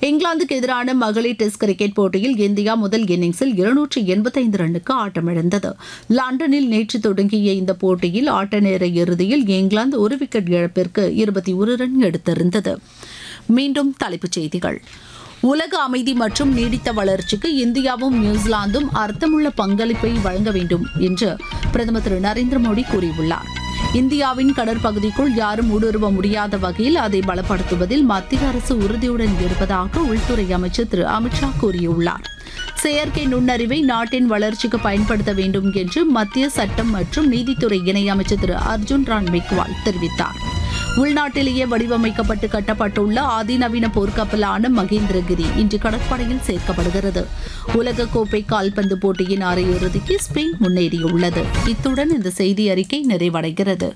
இங்கிலாந்துக்கு எதிரான மகளிர் டெஸ்ட் கிரிக்கெட் போட்டியில் இந்தியா முதல் இன்னிங்ஸில் இருநூற்றி எண்பத்தைந்து ரன்னுக்கு ஆட்டமிழந்தது லண்டனில் நேற்று தொடங்கிய இந்த போட்டியில் ஆட்ட நேர இறுதியில் இங்கிலாந்து ஒரு விக்கெட் இழப்பிற்கு இருபத்தி ஒரு ரன் எடுத்திருந்தது மீண்டும் தலைப்புச் செய்திகள் உலக அமைதி மற்றும் நீடித்த வளர்ச்சிக்கு இந்தியாவும் நியூசிலாந்தும் அர்த்தமுள்ள பங்களிப்பை வழங்க வேண்டும் என்று பிரதமர் திரு நரேந்திர மோடி கூறியுள்ளார் இந்தியாவின் கடற்பகுதிக்குள் யாரும் ஊடுருவ முடியாத வகையில் அதை பலப்படுத்துவதில் மத்திய அரசு உறுதியுடன் இருப்பதாக உள்துறை அமைச்சர் திரு அமித்ஷா கூறியுள்ளார் செயற்கை நுண்ணறிவை நாட்டின் வளர்ச்சிக்கு பயன்படுத்த வேண்டும் என்று மத்திய சட்டம் மற்றும் நீதித்துறை இணையமைச்சர் திரு அர்ஜுன் ராம் மெக்வால் தெரிவித்தார் உள்நாட்டிலேயே வடிவமைக்கப்பட்டு கட்டப்பட்டுள்ள அதிநவீன போர்க்கப்பலான மகேந்திரகிரி இன்று கடற்படையில் சேர்க்கப்படுகிறது உலகக்கோப்பை கால்பந்து போட்டியின் அரையிறுதிக்கு ஸ்பெயின் முன்னேறியுள்ளது இத்துடன் இந்த செய்தி அறிக்கை நிறைவடைகிறது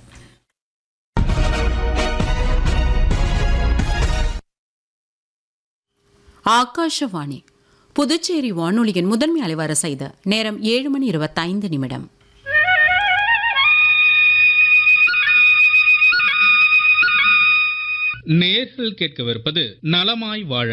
ஆகாஷவாணி புதுச்சேரி வானொலியின் முதன்மை அலைவரிசை இது நேரம் ஏழு மணி இருபத்தைந்து நிமிடம் நேர்கள் கேட்கவிருப்பது நலமாய் வாழ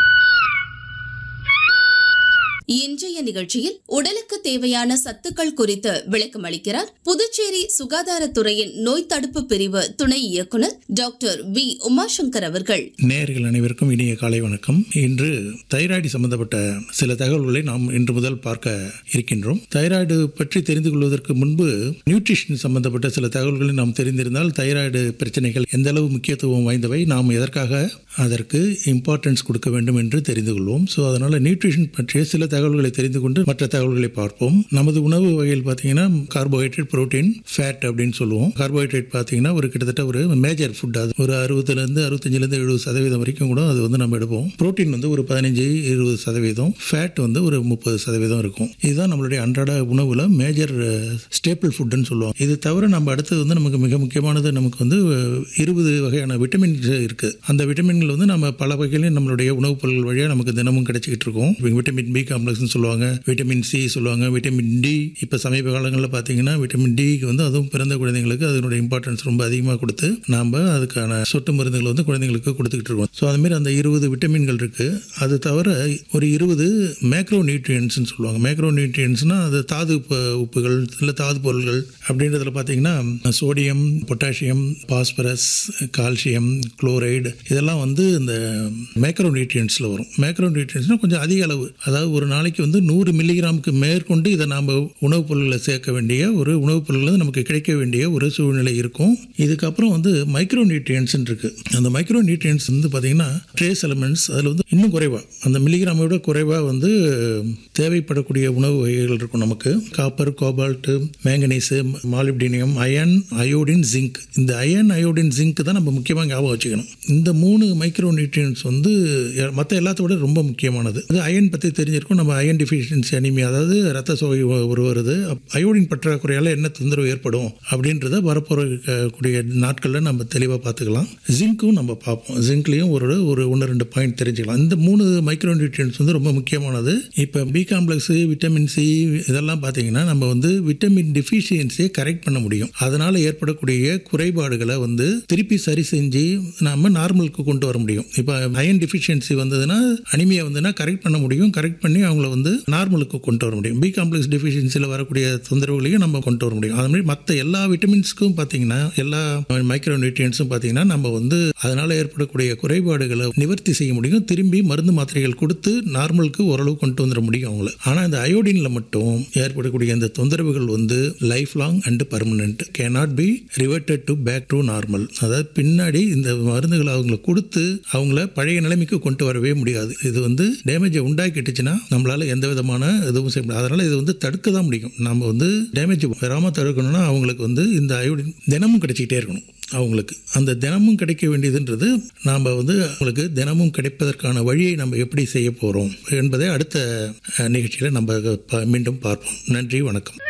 இன்றைய நிகழ்ச்சியில் உடலுக்கு தேவையான சத்துக்கள் குறித்து விளக்கம் அளிக்கிறார் புதுச்சேரி சுகாதாரத்துறையின் நோய் தடுப்பு பிரிவு துணை இயக்குனர் டாக்டர் வி உமாசங்கர் அவர்கள் நேயர்கள் அனைவருக்கும் இனிய காலை வணக்கம் இன்று தைராய்டு சம்பந்தப்பட்ட சில தகவல்களை நாம் இன்று முதல் பார்க்க இருக்கின்றோம் தைராய்டு பற்றி தெரிந்து கொள்வதற்கு முன்பு நியூட்ரிஷன் சம்பந்தப்பட்ட சில தகவல்களை நாம் தெரிந்திருந்தால் தைராய்டு பிரச்சனைகள் எந்த அளவு முக்கியத்துவம் வாய்ந்தவை நாம் எதற்காக அதற்கு இம்பார்ட்டன்ஸ் கொடுக்க வேண்டும் என்று தெரிந்து கொள்வோம் ஸோ அதனால் நியூட்ரிஷன் பற்றிய சில தகவல்களை தெரிந்து கொண்டு மற்ற தகவல்களை பார்ப்போம் நமது உணவு வகையில் பார்த்தீங்கன்னா கார்போஹைட்ரேட் புரோட்டீன் ஃபேட் அப்படின்னு சொல்லுவோம் கார்போஹைட்ரேட் பார்த்தீங்கன்னா ஒரு கிட்டத்தட்ட ஒரு மேஜர் ஃபுட் அது ஒரு அறுபதுலேருந்து அறுபத்தஞ்சிலேருந்து எழுபது சதவீதம் வரைக்கும் கூட அது வந்து நம்ம எடுப்போம் புரோட்டீன் வந்து ஒரு பதினஞ்சு இருபது சதவீதம் ஃபேட் வந்து ஒரு முப்பது சதவீதம் இருக்கும் இதுதான் நம்மளுடைய அன்றாட உணவில் மேஜர் ஸ்டேப்பிள் ஃபுட்டுன்னு சொல்லுவோம் இது தவிர நம்ம அடுத்தது வந்து நமக்கு மிக முக்கியமானது நமக்கு வந்து இருபது வகையான விட்டமின்ஸ் இருக்குது அந்த விட்டமின்கள் வந்து நம்ம பல வகையிலும் நம்மளுடைய உணவுப் பொருட்கள் வழியாக நமக்கு தினமும் கிடைச்சிக்கிட்டு இருக்கும் விட்டமின் பி காம்ப்ளெக்ஸ்னு சொல்லுவாங்க விட்டமின் சி சொல்லுவாங்க விட்டமின் டி இப்போ சமீப காலங்களில் பார்த்தீங்கன்னா விட்டமின் டிக்கு வந்து அதுவும் பிறந்த குழந்தைங்களுக்கு அதனுடைய இம்பார்ட்டன்ஸ் ரொம்ப அதிகமாக கொடுத்து நாம் அதுக்கான சொட்டு மருந்துகள் வந்து குழந்தைங்களுக்கு கொடுத்துக்கிட்டு இருக்கோம் ஸோ அதுமாரி அந்த இருபது விட்டமின்கள் இருக்குது அது தவிர ஒரு இருபது மேக்ரோ நியூட்ரியன்ஸ்னு சொல்லுவாங்க மேக்ரோ நியூட்ரியன்ஸ்னால் அது தாது உப்பு- உப்புகள் இல்லை தாது பொருள்கள் அப்படின்றதுல பார்த்தீங்கன்னா sodium potassium phosphorus calcium chloride இதெல்லாம் வந்து இந்த மேக்ரோ நியூட்ரியன்ஸில் வரும் மேக்ரோ நியூட்ரியன்ஸ்னால் கொஞ்சம் அதிக அளவு அதாவது ஒரு நாளைக்கு வந்து நூறு மில்லிகிராமுக்கு மேற்கொண்டு இதை நாம் உணவுப் பொருள்களை சேர்க்க வேண்டிய ஒரு உணவுப் பொருள்கள் வந்து நமக்கு கிடைக்க வேண்டிய ஒரு சூழ்நிலை இருக்கும் இதுக்கப்புறம் வந்து மைக்ரோ நியூட்ரியன்ஸ் இருக்கு அந்த மைக்ரோ நியூட்ரியன்ஸ் வந்து பார்த்தீங்கன்னா ட்ரேஸ் எலமெண்ட்ஸ் அதில் வந்து இன்னும் குறைவாக அந்த மில்லிகிராமை விட குறைவாக வந்து தேவைப்படக்கூடிய உணவு வகைகள் இருக்கும் நமக்கு copper cobalt manganese molybdenum iron iodine zinc இந்த அயன் அயோடின் ஜிங்க் தான் நம்ம முக்கியமாக ஞாபகம் வச்சுக்கணும் இந்த மூணு மைக்ரோ நியூட்ரியன்ஸ் வந்து மற்ற எல்லாத்த விட ரொம்ப முக்கியமானது இது அயன் பற்றி தெரிஞ்சிருக்கும் நம்ம அயன் டிஃபிஷியன்சி அனிமியா அதாவது ரத்த சோகை வ- ஒரு வருது அப்- அயோடின் பற்றாக்குறையால் என்ன தொந்தரவு ஏற்படும் அப்படின்றத வரப்போகிற கூடிய நாட்களில் நம்ம தெளிவாக பார்த்துக்கலாம் ஜிங்க்கும் நம்ம பார்ப்போம் ஜிங்க்லேயும் ஒரு ஒரு ஒன்று ரெண்டு பாயிண்ட் தெரிஞ்சுக்கலாம் இந்த மூணு மைக்ரோ நியூட்ரியன்ஸ் வந்து ரொம்ப முக்கியமானது இப்போ பி காம்ப்ளெக்ஸ் விட்டமின் சி இதெல்லாம் பார்த்தீங்கன்னா நம்ம வந்து விட்டமின் டிஃபிஷியன்சியை கரெக்ட் பண்ண முடியும் அதனால் ஏற்படக்கூடிய குறைபாடுகளை வந்து திருப்பி சரி செஞ்சு நம்ம நார்மலுக்கு கொண்டு வர முடியும் இப்போ அயன் டிஃபிஷியன்சி வந்ததுன்னா அனிமியா வந்ததுன்னா கரெக்ட் பண்ண முடியும் கரெக்ட் பண்ணி அவங்கள வந்து நார்மலுக்கு கொண்டு வர முடியும் பி காம்ப்ளெக்ஸ் டிஃபிஷியன்சியில் வரக்கூடிய தொந்தரவுகளையும் நம்ம கொண்டு வர முடியும் அது மாதிரி மற்ற எல்லா விட்டமின்ஸ்க்கும் பார்த்தீங்கன்னா எல்லா மைக்ரோ நியூட்ரியன்ஸும் பார்த்தீங்கன்னா நம்ம வந்து அதனால் ஏற்படக்கூடிய குறைபாடுகளை நிவர்த்தி செய்ய முடியும் திரும்பி மருந்து மாத்திரைகள் கொடுத்து நார்மலுக்கு ஓரளவு கொண்டு வந்துட முடியும் அவங்கள ஆனால் இந்த அயோடினில் மட்டும் ஏற்படக்கூடிய இந்த தொந்தரவுகள் வந்து life long and permanent cannot be reverted to back to normal அதாவது பின்னாடி இந்த மருந்துகளை அவங்களுக்கு கொடுத்து அவங்கள பழைய நிலைமைக்கு கொண்டு வரவே முடியாது இது வந்து டேமேஜை உண்டாக்கிட்டுச்சுன்னா நம்மளால எந்த விதமான இதுவும் செய்ய முடியாது அதனால இது வந்து தடுக்க தான் முடியும் நம்ம வந்து டேமேஜ் வராமல் தடுக்கணும்னா அவங்களுக்கு வந்து இந்த அயோடின் தினமும் கிடைச்சிக்கிட்டே இருக்கணும் அவங்களுக்கு அந்த தினமும் கிடைக்க வேண்டியதுன்றது நாம் வந்து அவங்களுக்கு தினமும் கிடைப்பதற்கான வழியை நம்ம எப்படி செய்ய போகிறோம் என்பதை அடுத்த நிகழ்ச்சியில் நம்ம ப- மீண்டும் பார்ப்போம் நன்றி வணக்கம்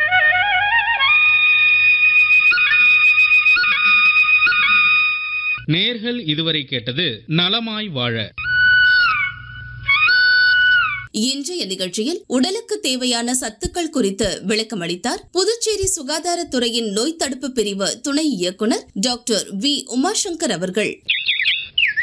நேர்கள் இதுவரை கேட்டது நலமாய் வாழ இன்றைய நிகழ்ச்சியில் உடலுக்கு தேவையான சத்துக்கள் குறித்து விளக்கம் அளித்தார் புதுச்சேரி சுகாதாரத்துறையின் நோய் தடுப்பு பிரிவு துணை இயக்குனர் டாக்டர் வி உமாசங்கர் அவர்கள்